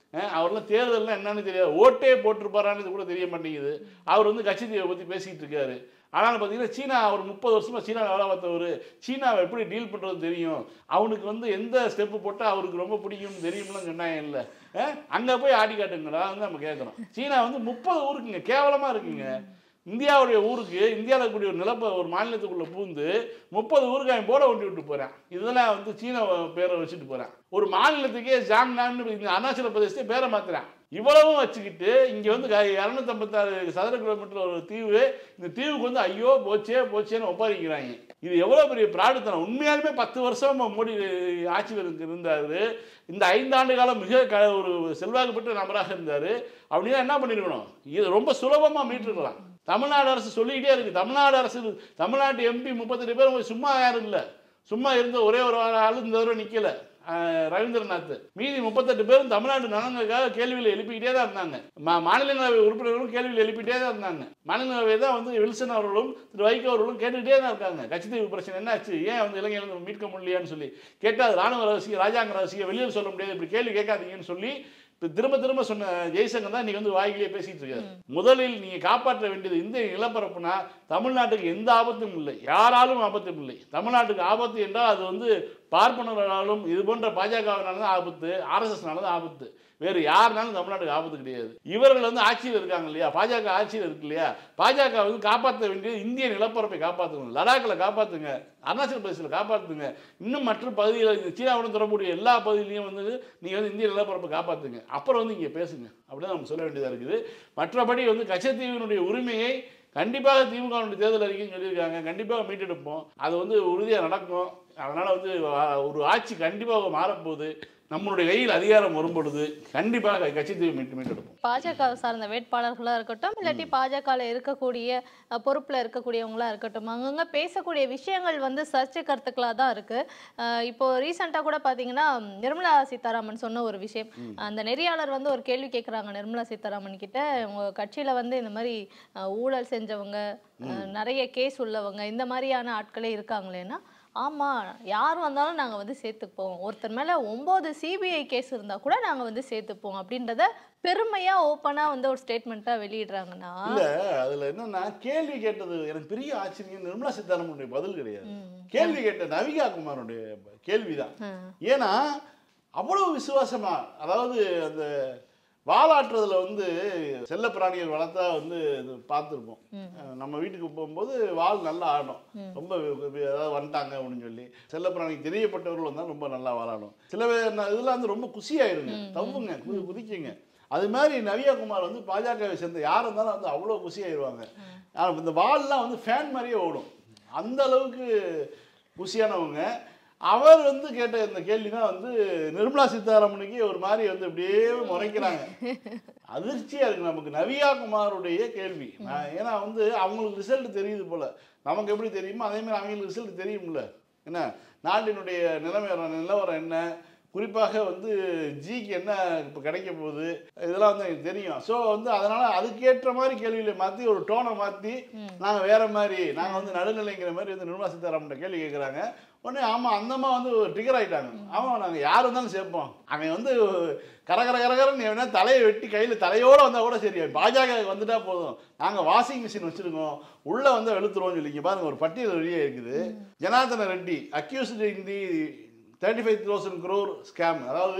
அஹ் அவர்லாம் தேர்தல்லாம் என்னன்னு தெரியாது ஓட்டே போட்டிருப்பாரான்னு கூட தெரிய மாட்டேங்குது அவர் வந்து கட்சி தீவை பற்றி பேசிக்கிட்டு இருக்காரு ஆனால் பார்த்தீங்கன்னா சீனா அவர் முப்பது வருஷமா சீனா வேலை பார்த்தவர் சீனாவை எப்படி டீல் பண்ணுறது தெரியும் அவனுக்கு வந்து எந்த ஸ்டெப்பு போட்டால் அவருக்கு ரொம்ப பிடிக்கும்னு தெரியும்லாம் சொன்னாங்க இல்லை அங்கே போய் ஆடி காட்டுங்கடா வந்து நம்ம கேட்குறோம் சீனா வந்து முப்பது ஊருக்குங்க கேவலமாக இருக்குங்க இந்தியாவுடைய ஊருக்கு இந்தியாவில் இருக்கக்கூடிய ஒரு நிலப்ப ஒரு மாநிலத்துக்குள்ளே பூந்து முப்பது ஊருக்கு அவன் போட ஒட்டி விட்டு போகிறேன் இதெல்லாம் வந்து சீன பேரை வச்சுட்டு போகிறேன் ஒரு மாநிலத்துக்கே ஜாங்னான்னு இந்த அருணாச்சல பிரதேசத்தை பேரை மாத்துறேன் இவ்வளவும் வச்சுக்கிட்டு இங்கே வந்து இரநூத்தம்பத்தாறு சதுர கிலோமீட்டர் ஒரு தீவு இந்த தீவுக்கு வந்து ஐயோ போச்சே போச்சேன்னு ஒப்பாரிக்கிறாங்க இது எவ்வளோ பெரிய பிராடுத்தனம் உண்மையாலுமே பத்து வருஷம் மோடி ஆட்சியில் இருக்கு- இருந்தாரு இந்த ஐந்தாண்டு காலம் மிக க ஒரு செல்வாக்கு பெற்ற நபராக இருந்தார் அப்படின்னா என்ன பண்ணிருக்கணும் இது ரொம்ப சுலபமாக மீட்டிருக்கலாம் தமிழ்நாடு அரசு சொல்லிக்கிட்டே இருக்கு தமிழ்நாடு அரசு தமிழ்நாட்டு எம்பி முப்பத்தெட்டு பேர் சும்மா யாரும் இல்லை சும்மா இருந்த ஒரே ஒரு ஆளு இந்த தடவை நிற்கல ரவீந்திரநாத் மீதி முப்பத்தெட்டு பேரும் தமிழ்நாட்டு நலனுக்காக கேள்வியில் எழுப்பிக்கிட்டே தான் இருந்தாங்க மா- மாநிலங்களவை உறுப்பினர்களும் கேள்வியில் எழுப்பிட்டே தான் இருந்தாங்க மாநிலங்களவை தான் வந்து வில்சன் அவர்களும் திரு வைகோ அவர்களும் கேட்டுக்கிட்டே தான் இருக்காங்க கட்சித்தீவு பிரச்சனை என்னாச்சு ஏன் வந்து இளைஞர்கள் மீட்க முடியலையான்னு சொல்லி கேட்டால் அது ராணுவ ரகசியம் ராஜாங்க ரகசியம் வெளியில் சொல்ல முடியாது இப்படி கேள்வி கேட்காதீங்கன்னு சொல்லி இப்போ திரும்ப திரும்ப சொன்ன ஜெய்சங்கர் தான் இன்னைக்கு வந்து வாய்கிலேயே பேசிட்டு இருக்காரு முதலில் நீங்க காப்பாற்ற வேண்டியது இந்த நிலப்பரப்புனா தமிழ்நாட்டுக்கு எந்த ஆபத்தும் இல்லை யாராலும் ஆபத்தும் இல்லை தமிழ்நாட்டுக்கு ஆபத்து என்றால் அது வந்து பார்ப்பனர்களாலும் இது போன்ற பாஜகவினால தான் ஆபத்து ஆர்எஸ்எஸ்னால தான் ஆபத்து வேறு யாருனாலும் தமிழ்நாட்டுக்கு ஆபத்து கிடையாது இவர்கள் வந்து ஆட்சியில் இருக்காங்க இல்லையா பாஜக ஆட்சியில் இருக்கு இல்லையா பாஜக வந்து காப்பாற்ற வேண்டியது இந்திய நிலப்பரப்பை காப்பாற்றுங்க லடாக்கில் காப்பாற்றுங்க அருணாச்சல பிரதேசத்தில் காப்பாற்றுங்க இன்னும் மற்ற பகுதிகளில் சீனாவுடன் தொடர்புடைய எல்லா பகுதியிலையும் வந்து நீங்கள் வந்து இந்திய நிலப்பரப்பை காப்பாற்றுங்க அப்புறம் வந்து இங்கே பேசுங்க அப்படின்னு நம்ம சொல்ல வேண்டியதாக இருக்குது மற்றபடி வந்து கச்சத்தீவினுடைய உரிமையை கண்டிப்பாக திமுகவுடைய தேர்தல் அறிக்கைன்னு சொல்லியிருக்காங்க கண்டிப்பாக மீட்டெடுப்போம் அது வந்து உறுதியாக நடக்கும் அதனால் வந்து வா- ஒரு ஆட்சி கண்டிப்பாக மாறப்போகுது நம்மளுடைய கையில் அதிகாரம் வரும்பொழுது கண்டிப்பாக கட்சித்தீவு மீட்டு மீட்டெடுப்போம் பாஜக சார்ந்த வேட்பாளர்களா இருக்கட்டும் இல்லாட்டி பாஜகல இருக்கக்கூடிய அஹ், பொறுப்புல இருக்கக்கூடியவங்களா இருக்கட்டும் அங்கங்க பேசக்கூடிய விஷயங்கள் வந்து சர்ச்சை கருத்துக்களா தான் இருக்கு அஹ், இப்போ ரீசெண்டா கூட பாத்தீங்கன்னா நிர்மலா சீதாராமன் சொன்ன ஒரு விஷயம் அந்த நெறியாளர் வந்து ஒரு கேள்வி கேட்குறாங்க நிர்மலா சீதாராமன் கிட்ட உங்க கட்சியில வந்து இந்த மாதிரி அஹ், ஊழல் செஞ்சவங்க அஹ், நிறைய கேஸ் உள்ளவங்க இந்த மாதிரியான ஆட்களே இருக்காங்களேன்னா ஆமா யார் வந்தாலும் நாங்க வந்து சேர்த்துப்போம் ஒருத்தர் மேல ஒன்பது சிபிஐ கேஸ் இருந்தா கூட நாங்க வந்து சேர்த்துப்போம் அப்படின்றத பெருமையா ஓப்பனா வந்து ஒரு ஸ்டேட்மெண்ட்டா வெளியிடுறாங்கன்னா இல்ல அதுல என்னன்னா கேள்வி கேட்டது எனக்கு பெரிய ஆச்சரியம் நிர்மலா சீதாராமனுடைய பதில் கிடையாது ம். கேள்வி கேட்ட நவிகா குமாருடைய கேள்விதான் ம். ஏன்னா அவ்வளவு விசுவாசமா அதாவது அந்த வாலாட்டுறதுல வந்து செல்ல பிராணிகள் வளர்த்தா வந்து இது பார்த்துருப்போம் அஹ் நம்ம வீட்டுக்கு போகும்போது வால் நல்லா ஆடும் ரொம்ப வி- வி- அதாவது வந்துட்டாங்க அப்படின்னு சொல்லி செல்ல பிராணிக்கு தெரியப்பட்டவர்கள் வந்தால் ரொம்ப நல்லா வாழாடும் சில பேர் ந- இதெல்லாம் வந்து ரொம்ப குசியாயிருங்க தவுங்க குதி குதிக்குங்க அது மாதிரி நவியா குமார் வந்து பாஜகவை சேர்ந்த யார் இருந்தாலும் வந்து அவ்வளோ குசியாயிருவாங்க ஆனா, இந்த வால்லாம் வந்து ஃபேன் மாதிரியே ஓடும் அந்த அளவுக்கு குசியானவங்க அவர் வந்து கேட்ட இந்த கேள்வி தான் வந்து நிர்மலா சீதாராமனுக்கு ஒரு மாதிரி வந்து அப்படியே முறைக்கிறாங்க அதிர்ச்சியா இருக்கு நமக்கு நவியா குமாருடைய கேள்வி நான் ஏன்னா வந்து அவங்களுக்கு ரிசல்ட் தெரியுது போல நமக்கு எப்படி தெரியுமோ அதே மாதிரி அவங்களுக்கு ரிசல்ட் தெரியும்ல என்ன நாட்டினுடைய நிலைமை நிலவரம் என்ன குறிப்பாக வந்து ஜிக்கு என்ன இப்போ கிடைக்க போகுது இதெல்லாம் வந்து எனக்கு தெரியும் ஸோ வந்து அதனால அதுக்கேற்ற மாதிரி கேள்வியில மாற்றி ஒரு டோனை மாற்றி நாங்கள் வேற மாதிரி நாங்கள் வந்து நடுநிலைங்கிற மாதிரி வந்து நிர்மலா சீதாராமன் கேள்வி கேட்குறாங்க உடனே ஆமாம் அந்தம்மா வந்து ட்ரிகர் ஆயிட்டாங்க ஆமாம் நாங்கள் யார் இருந்தாலும் சேர்ப்போம் அவன் வந்து கரகர கரகரன்னு எவனா தலையை வெட்டி கையில் தலையோடு வந்தால் கூட சரி பாஜக வந்துட்டா போதும் நாங்கள் வாஷிங் மிஷின் வச்சுருக்கோம் உள்ளே வந்து வெளுத்துருவோம்னு சொல்லி இங்க பாருங்க ஒரு பட்டியல் வெளியே இருக்குது Janardhana Reddy accused in the thirty five thousand crore scam அதாவது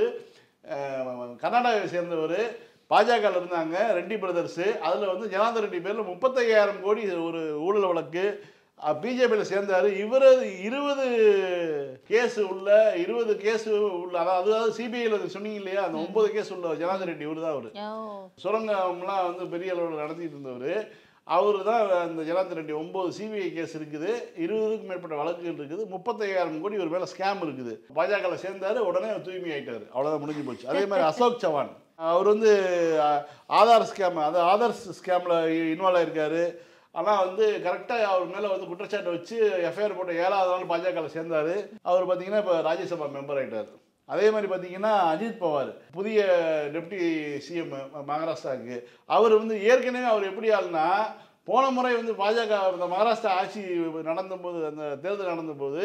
அஹ், கர்நாடகாவை சேர்ந்தவர் பாஜகவில் இருந்தாங்க ரெட்டி பிரதர்ஸு அதில் வந்து ஜனார்தன் ரெட்டி பேரில் முப்பத்தையாயிரம் கோடி ஒரு ஊழல் வழக்கு பிஜேபியில் சேர்ந்தார் இவரது இருபது கேஸ் உள்ள இருபது கேஸ் உள்ள அதாவது அதாவது சிபிஐயில் சொன்னீங்க இல்லையா அந்த ஒன்பது கேஸ் உள்ள ஜனார்தன் ரெட்டி இவர் தான் அவர் ஓ சுரங்கம்லாம் வந்து பெரிய அளவில் நடத்திட்டு இருந்தவர் அவர் தான் அந்த ஜனார்தன் ரெட்டி ஒம்பது சிபிஐ கேஸ் இருக்குது இருபதுக்கும் மேற்பட்ட வழக்குகள் இருக்குது முப்பத்தையாயிரம் கோடி ஒரு மேலே ஸ்கேம் இருக்குது பாஜகவில் சேர்ந்தாரு உடனே தூய்மை ஆயிட்டாரு அவ்வளோதான் முடிஞ்சு போச்சு அதே மாதிரி அசோக் சவான் அவர் வந்து அஹ், ஆதார் ஸ்கேம் அது ஆதார் ஸ்கேமில் இன்வால்வ் ஆயிருக்காரு ஆனால் வந்து கரெக்டாக அவர் மேலே வந்து குற்றச்சாட்டை வச்சு எஃப்ஐஆர் போட்ட ஏழாவது நாள் பாஜகவில் சேர்ந்தார் அவர் பார்த்தீங்கன்னா இப்போ ராஜ்யசபா மெம்பர் ஆயிட்டார் அதே மாதிரி பார்த்தீங்கன்னா அஜித் பவார் புதிய டெப்டி சிஎம் மகாராஷ்டிராவுக்கு அவர் வந்து ஏற்கனவே அவர் எப்படி ஆளுனா போன முறை வந்து பாஜக இந்த மகாராஷ்டிரா ஆட்சி நடந்தபோது அந்த தேர்தல் நடந்தபோது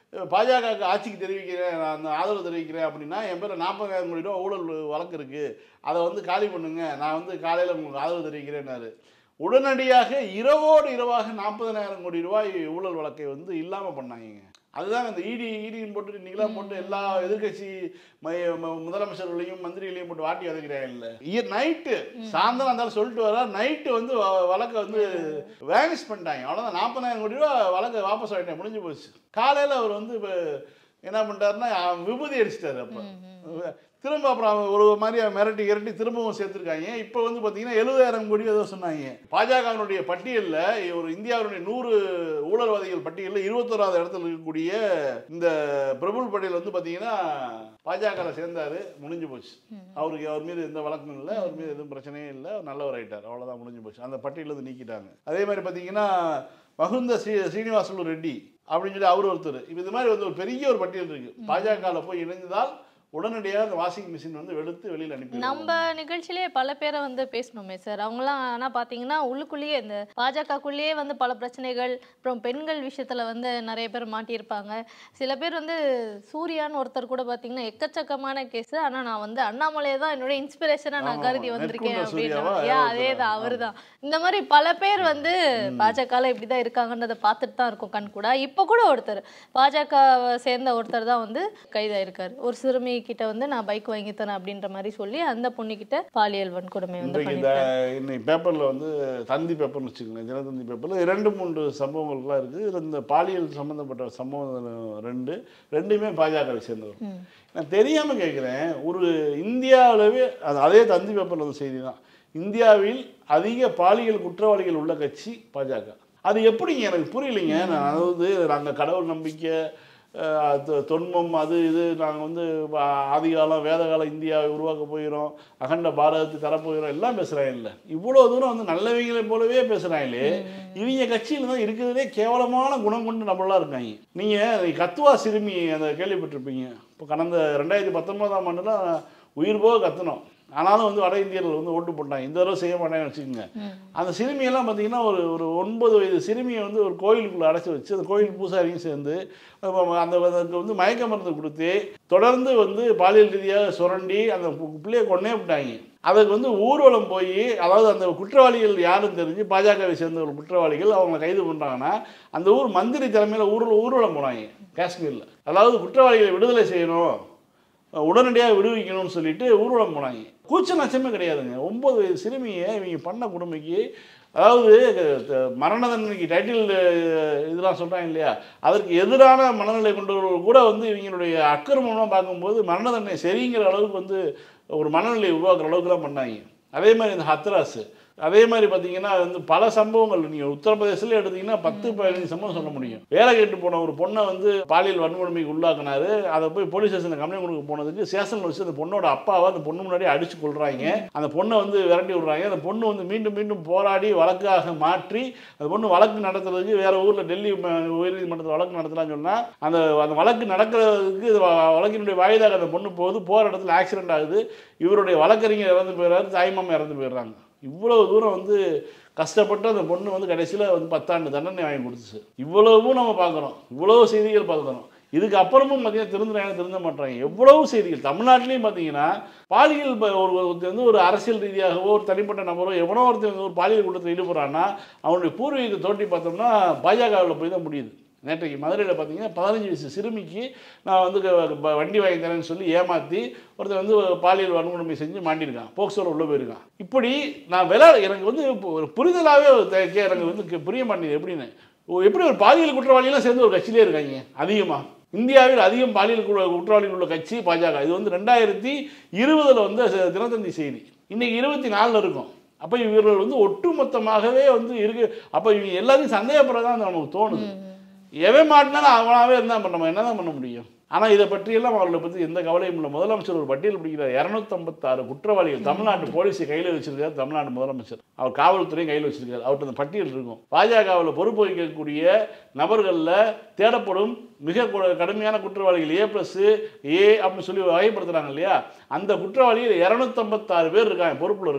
பாஜகவுக்கு ஆட்சிக்கு தெரிவிக்கிறேன் நான் அந்த ஆதரவு தெரிவிக்கிறேன் அப்படின்னா என் பேர் நாற்பதாயிரம் கோடி ரூபா ஊழல் வழக்கு இருக்குது அதை வந்து காலி பண்ணுங்க நான் வந்து காலையில் உங்களுக்கு ஆதரவு தெரிவிக்கிறேன்னாரு உடனடியாக இரவோடு இரவாக நாற்பதனாயிரம் கோடி ரூபாய் ஊழல் வழக்கை வந்து இல்லாமல் பண்ணாங்க அதுதான் இந்த இடி இடின்னு போட்டு இன்னைக்கெல்லாம் போட்டு எல்லா எதிர்க்கட்சி ம- ம- முதலமைச்சர்களையும் மந்திரிகளையும் போட்டு வாட்டி வதைக்கிறாங்க இல்லை நைட்டு சாயந்தரம் இருந்தாலும் சொல்லிட்டு வர நைட்டு வந்து வ- வழக்கை வந்து வேனிஷ் பண்ணிட்டாங்க அவ்வளோதான் நாற்பதாயிரம் கோடி ரூபா வழக்கை வாபஸ் வாங்கிட்டேன் முடிஞ்சு போச்சு காலையில் அவர் வந்து இப்போ என்ன பண்ணிட்டாருன்னா விபூதி அடிச்சிட்டாரு அப்போ திரும்ப அப்புறம் அவங்க ஒரு மாதிரி மிரட்டி இரட்டி திரும்பவும் சேர்த்துருக்காங்க இப்போ வந்து பார்த்தீங்கன்னா எழுபதாயிரம் கோடி ஏதோ சொன்னாங்க பாஜகவினுடைய பட்டியலில் ஒரு இந்தியாவினுடைய நூறு ஊழல்வாதிகள் பட்டியலில் இருபத்தோராவது இடத்துல இருக்கக்கூடிய இந்த பிரபுல் பட்டேல் வந்து பார்த்தீங்கன்னா பாஜகவில் சேர்ந்தாரு முடிஞ்சு போச்சு அவருக்கு அவர் மீது எந்த வழக்கும் இல்லை அவர் மீது எதுவும் பிரச்சனையும் இல்லை அவர் நல்லவர் ஆயிட்டார் அவ்வளோதான் முடிஞ்சு போச்சு அந்த பட்டியலிருந்து நீக்கிட்டாங்க அதே மாதிரி பார்த்தீங்கன்னா மகுந்த ஸ்ரீ ஸ்ரீனிவாசுலு ரெட்டி அப்படின்னு சொல்லி அவர் ஒருத்தர் இப்போ இது மாதிரி வந்து ஒரு பெரிய ஒரு பட்டியல் இருக்கு பாஜகவில் போய் இணைந்ததால் உடனடியாக அந்த வாஷிங் மிஷின் வந்து வெளுத்து வெளியில் அனுப்பி நம்ம நிகழ்ச்சியிலேயே பல பேரை வந்து பேசணுமே சார் அவங்களாம் ஆனால் பார்த்தீங்கன்னா உள்ளுக்குள்ளேயே இந்த பாஜகக்குள்ளேயே வந்து பல பிரச்சனைகள் அப்புறம் பெண்கள் விஷயத்தில் வந்து நிறைய பேர் மாட்டியிருப்பாங்க சில பேர் வந்து சூர்யான்னு ஒருத்தர் கூட பார்த்தீங்கன்னா எக்கச்சக்கமான கேஸ் ஆனால் நான் வந்து அண்ணாமலையை தான் என்னோட இன்ஸ்பிரேஷனாக நான் ஆமா, கருதி ஆமா. வந்திருக்கேன் நெற்குன்ற அப்படின்னா சூர்யாவா? ஏன் அதே தான் அவர் தான் இந்த மாதிரி பல பேர் வந்து பாஜகவில் இப்படி தான் இருக்காங்கன்றதை பார்த்துட்டு தான் இருக்கும் கண் கூட இப்போ கூட ஒருத்தர் பாஜகவை சேர்ந்த ஒருத்தர் தான் வந்து கைதாயிருக்காரு ஒரு சிறுமி கிட்ட வந்து நான் பைக் வாங்கி தரேன் அப்படின்ற மாதிரி சொல்லி அந்த பொண்ணுகிட்ட பாலியல் வன்கொடுமை வந்து இன்றைக்கு இந்த பண்ணிருக்காரு இன்னைக்கு பேப்பரில் வந்து தந்தி பேப்பர்னு வச்சுக்கோங்களேன் தினத்தந்தி பேப்பரில் இரண்டு மூன்று சம்பவங்கள்லாம் இருக்குது இதில் இந்த பாலியல் சம்மந்தப்பட்ட சம்பவம் ரெண்டு ரெண்டுமே பாஜகவை சேர்ந்தவர் நான் தெரியாமல் கேட்குறேன் ஒரு இந்தியாவிலவே அது அதே தந்தி பேப்பரில் வந்து செய்தி தான் இந்தியாவில் அதிக பாலியல் குற்றவாளிகள் உள்ள கட்சி பாஜக அது எப்படிங்க எனக்கு புரியலைங்க நான் அதாவது நாங்கள் கடவுள் நம்பிக்கை அஹ், தொ- தொன்மம் அது இது நாங்கள் வந்து வ- ஆதிகாலம் வேதகாலம் இந்தியாவை உருவாக்க போகிறோம் அகண்ட பாரதத்தை தரப்போகிறோம் எல்லாம் பேசுகிறாங்க இல்லை இவ்வளோ தூரம் வந்து நல்லவங்களை போலவே பேசுகிறாங்களே இவங்க கட்சியில் தான் இருக்கிறதே கேவலமான குணம் கொண்டு நம்மளாம் இருக்காங்க நீங்கள் கத்துவா சிறுமி அந்த கேள்விப்பட்டிருப்பீங்க இப்போ கடந்த ரெண்டாயிரத்தி பத்தொன்பதாம் ஆண்டுல உயிர் போக கத்துனோம் ஆனாலும் வந்து வட இந்தியர்கள் வந்து ஓட்டு போட்டாங்க இந்த தடவை செய்ய மாட்டாங்கன்னு வச்சுக்கோங்க அந்த சிறுமியெல்லாம் பார்த்தீங்கன்னா ஒரு ஒரு ஒன்பது வயது சிறுமியை வந்து ஒரு கோயிலுக்குள்ளே அடைச்சி வச்சு அந்த கோயில் பூசாரியும் சேர்ந்து அப்ப அந்த அதுக்கு வந்து மயக்க மருந்து கொடுத்து தொடர்ந்து வந்து பாலியல் ரீதியாக சுரண்டி அந்த பு- பிள்ளைய கொன்னே விட்டாங்க அதுக்கு வந்து ஊர்வலம் போய் அதாவது அந்த குற்றவாளிகள் யாருன்னு தெரிஞ்சு பாஜகவை சேர்ந்த ஒரு குற்றவாளிகள் அவங்களை கைது பண்ணுறாங்கன்னா அந்த ஊர் மந்திரி தலைமையில் ஊரில் ஊர்வலம் போனாங்க காஷ்மீரில் அதாவது குற்றவாளிகளை விடுதலை செய்யணும் உடனடியாக விடுவிக்கணும்னு சொல்லிட்டு ஊர்வலம் போனாங்க கூச்ச நச்சமே கிடையாதுங்க ஒன்பது வயது சிறுமியை இவங்க பண்ண கொடுமைக்கு அதாவது த- மரண தண்டனைக்கு டைட்டில் இதெல்லாம் சொல்கிறாங்க இல்லையா அதற்கு எதிரான மனநிலை கொண்டவர்கள் கூட வந்து இவங்களுடைய அக்கிரமம்லாம் பார்க்கும்போது மரண தண்டனை சரிங்கிற அளவுக்கு வந்து ஒரு மனநிலை உருவாக்குற அளவுக்குலாம் பண்ணாங்க அதே மாதிரி இந்த ஹத்ராஸ் அதே மாதிரி பார்த்தீங்கன்னா வந்து பல சம்பவங்கள் நீங்கள் உத்தரப்பிரதேசத்துல எடுத்தீங்கன்னா பத்து பதினஞ்சு சம்பவம் சொல்ல முடியும் வேலை கேட்டு போன ஒரு பொண்ணை வந்து பாலியல் வன்கொடுமைக்கு உள்ளாக்குனாரு அதை போய் போலீஸ் ஸ்டேஷனில் கம்ப்ளைண்ட் கொடுக்க போனதுக்கு ஸ்டேஷனில் வச்சு அந்த பொண்ணோட அப்பாவை அந்த பொண்ணு முன்னாடி அடிச்சு கொள்றாங்க அந்த பொண்ணை வந்து விரட்டி விடுறாங்க அந்த பொண்ணு வந்து மீண்டும் மீண்டும் போராடி வழக்காக மாற்றி அந்த பொண்ணு வழக்கு நடத்துறதுக்கு வேற ஊரில் டெல்லி ம- உயர்நீதிமன்றத்தில் வழக்கு நடத்தலாம்னு சொன்னால் அந்த அந்த வழக்கு நடக்கிறதுக்கு இது வ- வழக்கினுடைய வாய்தாக அந்த பொண்ணு போகுது போகிற இடத்துல ஆக்சிடென்ட் ஆகுது இவருடைய வழக்கறிஞர் இறந்து போயிடுறாரு தாய்மாமா இறந்து போயிடுறாங்க இவ்வளவு தூரம் வந்து கஷ்டப்பட்டு அந்த பொண்ணு வந்து கடைசியில் வந்து பத்தாண்டு தண்டனை வாங்கி கொடுத்துச்சு இவ்வளவும் நம்ம பார்க்குறோம் இவ்வளவு செய்திகள் பார்க்குறோம் இதுக்கு அப்புறமும் பார்த்தீங்கன்னா திருந்துறாங்க திருந்த மாட்டாங்க எவ்வளவு செய்திகள் தமிழ்நாட்டிலையும் பார்த்தீங்கன்னா பாலியல் ப- ஒரு ஒருத்தர் வந்து ஒரு அரசியல் ரீதியாகவோ ஒரு தனிப்பட்ட நபரோ எவனோ ஒருத்தர் வந்து ஒரு பாலியல் கூட்டத்தில் ஈடுபடுறான்னா அவனுடைய பூர்வீகத்தை தோண்டி பார்த்தோம்னா பாஜகவில் போய் தான் முடியுது நேற்றைக்கு மதுரையில் பார்த்தீங்கன்னா பதினஞ்சு வயசு சிறுமிக்கு நான் வந்து க- ப- வண்டி வாங்கி தரேன்னு சொல்லி ஏமாற்றி ஒருத்தர் வந்து பாலியல் வன்கொடுமை செஞ்சு மாட்டியிருக்கான் போக்சோவில் உள்ளே போயிருக்கான் இப்படி நான் விளா எனக்கு வந்து இப்போ ஒரு புரிதலாகவே எனக்கு வந்து கே- புரிய மாட்டேங்குது எப்படின்னு ஓ, எப்படி ஒரு பாலியல் குற்றவாளியெல்லாம் சேர்ந்து ஒரு கட்சியிலே இருக்காங்க அதிகமாக இந்தியாவில் அதிகம் பாலியல் கு- குற்றவாளிகள் உள்ள கட்சி பாஜக இது வந்து ரெண்டாயிரத்தி இருபதில் வந்து ச- தினத்தந்தி செய்தி இன்னைக்கு இருபத்தி நாலில் இருக்கும் அப்போ இவர்கள் வந்து ஒட்டுமொத்தமாகவே வந்து இருக்கு அப்போ இவங்க எல்லாத்தையும் சந்தேகப்படுறதான் நமக்கு தோணுது எவன் மாட்டினாலும் அவனாவே இருந்தால் பண்ண நம்ம என்ன தான் பண்ண முடியும் ஆனால் இதை பற்றியெல்லாம் அவர்களை பற்றி எந்த கவலையும் இல்லை முதலமைச்சர் ஒரு பட்டியல் பிடிக்கிறார் இரநூத்தம்பத்தாறு குற்றவாளிகள் தமிழ்நாட்டு போலீஸை கையில் வச்சிருக்காரு தமிழ்நாடு முதலமைச்சர் அவர் காவல்துறையும் கையில் வச்சிருக்காரு அவர்கிட்ட அந்த பட்டியல் இருக்கும் பாஜகவில் பொறுப்பு வகிக்கக்கூடிய நபர்களில் தேடப்படும் மிக கு- கடுமையான குற்றவாளிகள் ஏ ப்ளஸ் ஏ அப்படின்னு சொல்லி வகைப்படுத்துறாங்க இல்லையா அந்த குற்றவாளிகள் இரநூத்தம்பத்தாறு பேர் இருக்காங்க பொறுப்பில் இருக்கான்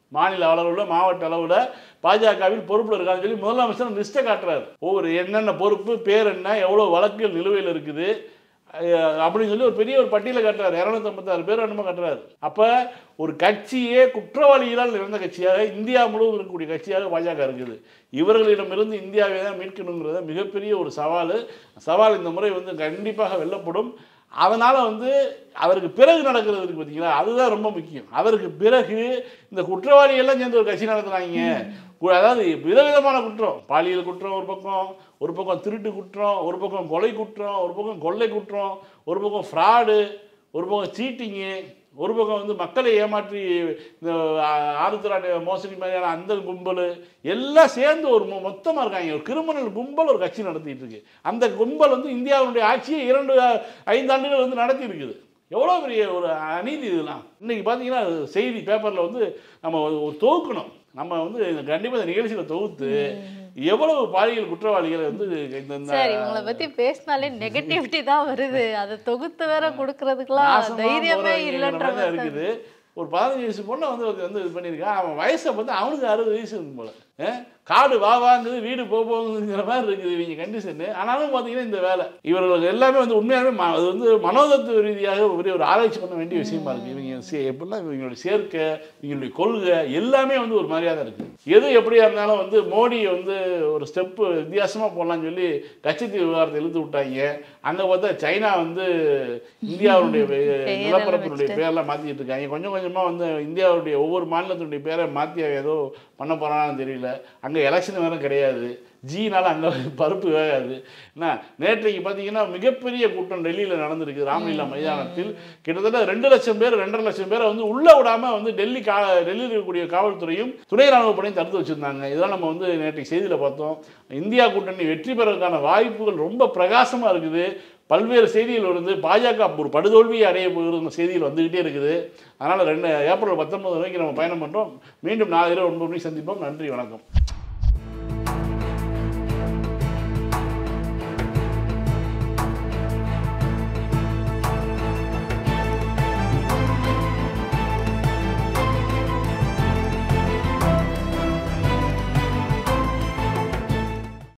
மாநில அளவில் மாவட்ட அளவில் பாஜகவில் பொறுப்பில் இருக்கான்னு சொல்லி முதலமைச்சர் லிஸ்ட்டை காட்டுறாரு ஒவ்வொரு என்னென்ன பொறுப்பு பேர் என்ன எவ்வளோ வழக்குகள் நிலுவையில் இருக்குது அஹ் அப்படின்னு சொல்லி ஒரு பெரிய ஒரு பட்டியலை கட்டுறாரு இரநூத்தம்பத்தாறு பேர் என்னமோ கட்டுறாரு அப்போ ஒரு கட்சியே குற்றவாளிகளால் நிறைந்த கட்சியாக இந்தியா முழுவதும் இருக்கக்கூடிய கட்சியாக பாஜக இருக்குது இவர்களிடமிருந்து இந்தியாவை தான் மீட்கணுங்கிறத மிகப்பெரிய ஒரு சவால் சவால் இந்த முறை வந்து கண்டிப்பாக வெல்லப்படும் அதனால் வந்து அவருக்கு பிறகு நடக்கிறது இருக்கு பார்த்தீங்களா அதுதான் ரொம்ப முக்கியம் அவருக்கு பிறகு இந்த குற்றவாளிகள்லாம் சேர்ந்து ஒரு கட்சி நடத்துகிறாங்க கு- அதாவது விதவிதமான குற்றம் பாலியல் குற்றம் ஒரு பக்கம் ஒரு பக்கம் திருட்டு குற்றம் ஒரு பக்கம் கொலை குற்றம் ஒரு பக்கம் கொள்ளை குற்றம் ஒரு பக்கம் ஃப்ராடு ஒரு பக்கம் சீட்டிங்கு ஒரு பக்கம் வந்து மக்களை ஏமாற்றி இந்த ஆறுத்திராட்டு மோசடி மாதிரியான அந்த கும்பல் எல்லாம் சேர்ந்து ஒரு மொ- மொத்தமா இருக்காங்க ஒரு கிரிமினல் கும்பல் ஒரு கட்சி நடத்திட்டு இருக்கு அந்த கும்பல் வந்து இந்தியாவுடைய ஆட்சியை இரண்டு ஐந்தாண்டுகள் வந்து நடத்தி இருக்குது எவ்வளோ பெரிய ஒரு அநீதி இதெல்லாம் இன்னைக்கு பார்த்தீங்கன்னா செய்தி பேப்பரில் வந்து நம்ம ஒரு ஒரு தொகுக்கணும் நம்ம வந்து கண்டிப்பாக இந்த நிகழ்ச்சியில் தொகுத்து எவ்வளவு பாலியல் குற்றவாளிகளை வந்து இந்த இந்த சரி உங்களை பத்தி பேசினாலே நெகட்டிவிட்டி தான் வருது அதை தொகுத்து வேற கொடுக்கறதுக்கெல்லாம் நாசமா தைரியமே போறவங்கிற இல்லைன்ற மாதிரி தான் மாதிரி தான் இருக்குது ஒரு பதினஞ்சு வயசு பொண்ணை வந்து ஒருத்தன் வந்து இது பண்ணியிருக்கான் அவன் வயசை பார்த்து அவனுக்கு அறுபது வயசு இருக்கும் போல அஹ் காடு வா வாங்குது வீடு போ போகுதுங்கிற மாதிரி இருக்குது இவங்க கண்டிஷனு ஆனாலும் பார்த்தீங்கன்னா இந்த வேலை இவர்களுக்கு எல்லாமே வந்து உண்மையாகவே ம- அது வந்து மனோதத்துவ ரீதியாக ஒரு பெரிய ஒரு ஆராய்ச்சி பண்ண வேண்டிய விஷயமா இருக்குது இவங்க சே எப்படின்னா இவங்களுடைய சேர்க்கை இவங்களுடைய கொள்கை எல்லாமே வந்து ஒரு மாதிரியாக தான் இருக்குது எது எப்படியா இருந்தாலும் வந்து மோடி வந்து ஒரு ஸ்டெப்பு வித்தியாசமாக போடலாம்னு சொல்லி கட்சித்தீவு விவகாரத்தை இழுத்து விட்டாங்க அங்கே பார்த்தா சைனா வந்து இந்தியாவுடைய பெயரெல்லாம் நிலப்பரப்பினுடைய வச்சுட்டு. பேரெல்லாம் மாற்றிட்டு இருக்காங்க கொஞ்சம் கொஞ்சமாக வந்து இந்தியாவுடைய ஒவ்வொரு மாநிலத்தினுடைய பேரை மாற்றி ஏதோ பண்ண போகிறான்னு தெரியல அங்கே எலெக்ஷன் வேறு கிடையாது ஜீனால அங்கே பருப்பு வேகாது என்ன நேற்றைக்கு பார்த்தீங்கன்னா மிகப்பெரிய கூட்டம் டெல்லியில் நடந்திருக்கு ராம்லீலா மைதானத்தில் கிட்டத்தட்ட ரெண்டு லட்சம் பேர் ரெண்டரை லட்சம் பேரை வந்து உள்ளே விடாம வந்து டெல்லி கா டெல்லியில் இருக்கக்கூடிய காவல்துறையும் துணை ராணுவ படையும் தடுத்து வச்சுருந்தாங்க இதெல்லாம் நம்ம வந்து நேற்றைக்கு செய்தியில் பார்த்தோம் இந்தியா கூட்டணி வெற்றி பெறதுக்கான வாய்ப்புகள் ரொம்ப பிரகாசமாக இருக்குது பல்வேறு செய்திகள் வருது பாஜக ஒரு படுதோல்வியை அடைய போகிற செய்திகள் வந்துக்கிட்டே இருக்குது அதனால் ரெண்டு ஏப்ரல் பத்தொன்பது வரைக்கும் நம்ம பயணம் பண்ணுறோம் மீண்டும் நாளை இரவு ஒன்பது மணிக்கு சந்திப்போம் நன்றி வணக்கம்